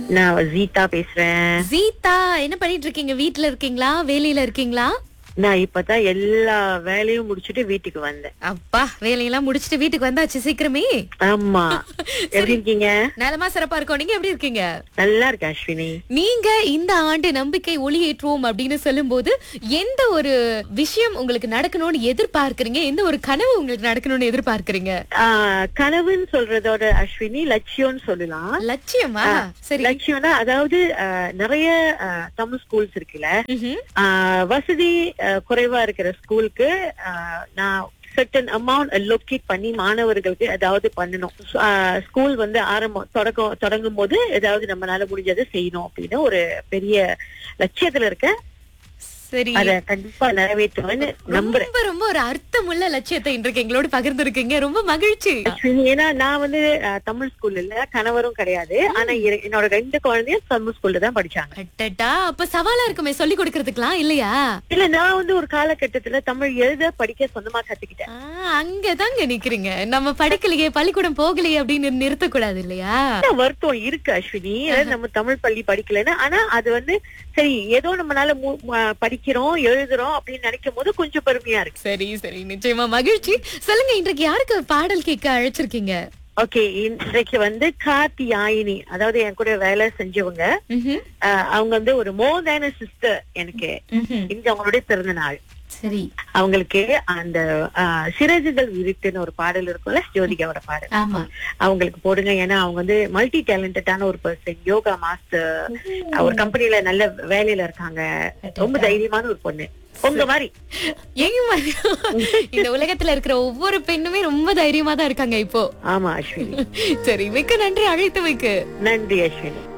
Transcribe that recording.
நான் ஜீதா பேசுறேன் சீதா என்ன பண்ணிட்டு இருக்கீங்க வீட்ல இருக்கீங்களா வேலையில இருக்கீங்களா நான் இப்பதான் எல்லா வேலையும் முடிச்சிட்டு வீட்டுக்கு வந்தேன் அப்பா வேலையெல்லாம் முடிச்சிட்டு வீட்டுக்கு வந்தாச்சு சீக்கிரமே ஆமா எப்படி இருக்கீங்க நலமா சிறப்பா இருக்கோம் நீங்க எப்படி இருக்கீங்க நல்லா இருக்கேன் அஸ்வினி நீங்க இந்த ஆண்டு நம்பிக்கை ஒளியேற்றுவோம் அப்படின்னு சொல்லும்போது எந்த ஒரு விஷயம் உங்களுக்கு நடக்கணும்னு எதிர்பார்க்கறீங்க எந்த ஒரு கனவு உங்களுக்கு நடக்கணும்னு எதிர்பார்க்கறீங்க ஆஹ் கனவுன்னு சொல்றதோட அஸ்வினி லட்சியம்னு சொல்லலாம் லட்சியமா சரி லட்சியம்னா அதாவது ஆஹ், நிறைய ஆஹ், தமிழ் ஸ்கூல்ஸ் இருக்குல்ல ம்ஹும். ஆஹ், வசதி ஆஹ், குறைவா இருக்கிற ஸ்கூலுக்கு நான் certain அமௌண்ட் லொக்கேட் பண்ணி மாணவர்களுக்கு ஏதாவது பண்ணணும் ஸ்கூல் வந்து ஆரம்பம் தொடக்கம் தொடங்கும் போது ஏதாவது நம்மளால முடிஞ்சதை செய்யணும் அப்படின்னு ஒரு பெரிய லட்சியத்துல இருக்க சரி அத கண்டிப்பா நிறைவேற்றுவேன்னு நம்புறேன் ரொம்ப ரொம்ப ஒரு அர்த்தமுள்ள லட்சியத்தை இன்றைக்கு எங்களோட பகிர்ந்திருக்கீங்க ரொம்ப மகிழ்ச்சி அஸ்வினி, ஏன்னா நான் வந்து ஆஹ், தமிழ் ஸ்கூல்ல இல்ல கணவரும் கிடையாது ஆனா எ- என்னோட ரெண்டு குழந்தையும் தமிழ் ஸ்கூல்ல தான் படிச்சாங்க அட்டட்டா அப்ப சவாலா இருக்குமே சொல்லி கொடுக்கறதுக்குலாம் இல்லையா இல்ல நான் வந்து ஒரு காலகட்டத்துல தமிழ் எழுத படிக்க சொந்தமா கத்துக்கிட்டேன் ஆ, அங்கதாங்க நிக்கிறீங்க நம்ம படிக்கலையே பள்ளிக்கூடம் போகலையே அப்படின்னு நிறுத்தக்கூடாது இல்லையா என்ன வருத்தம் இருக்கு அஸ்வினி அதாவது நம்ம தமிழ் பள்ளி படிக்கலைன்னு ஆனா அது வந்து சரி ஏதோ நம்மளால மு- ம- படிக்கிறோம் எழுதுறோம் அப்படின்னு நினைக்கும் போது கொஞ்சம் பெருமையா இருக்கு சரி சரி நிச்சயமா மகிழ்ச்சி சொல்லுங்க இன்றைக்கு யாருக்கு பாடல் கேட்க அழைச்சிருக்கீங்க ஓகே இன்றைக்கு வந்து கார்த்தியாயினி அதாவது என் கூட வேலை செஞ்சவங்க ம்ஹும். ஆஹ் அவங்க வந்து ஒரு மோதான சிஸ்டர் எனக்கு ம்ஹும். இங்க அவங்களுடைய பிறந்த நாள் சரி அவங்களுக்கு அந்த ஆஹ், சிறகுகள் விரிட்டுன்னு ஒரு பாடல் இருக்கும்ல ஜோதிகாவோட பாடல் ஆமா அவங்களுக்கு போடுங்க ஏன்னா அவங்க வந்து மல்டி டேலண்டடான ஒரு பர்சன் யோகா மாஸ்டர் ஒரு கம்பெனில நல்ல வேலையில இருக்காங்க ரொம்ப தைரியமான ஒரு பொண்ணு உங்க மாதிரி ஏங்க மாதிரி இந்த உலகத்துல இருக்கிற ஒவ்வொரு பெண்ணுமே ரொம்ப தைரியமா தான் இருக்காங்க இப்போ ஆமா அஸ்வினி சரி மிக்க நன்றி அழைத்தமைக்கு நன்றி அஸ்வினி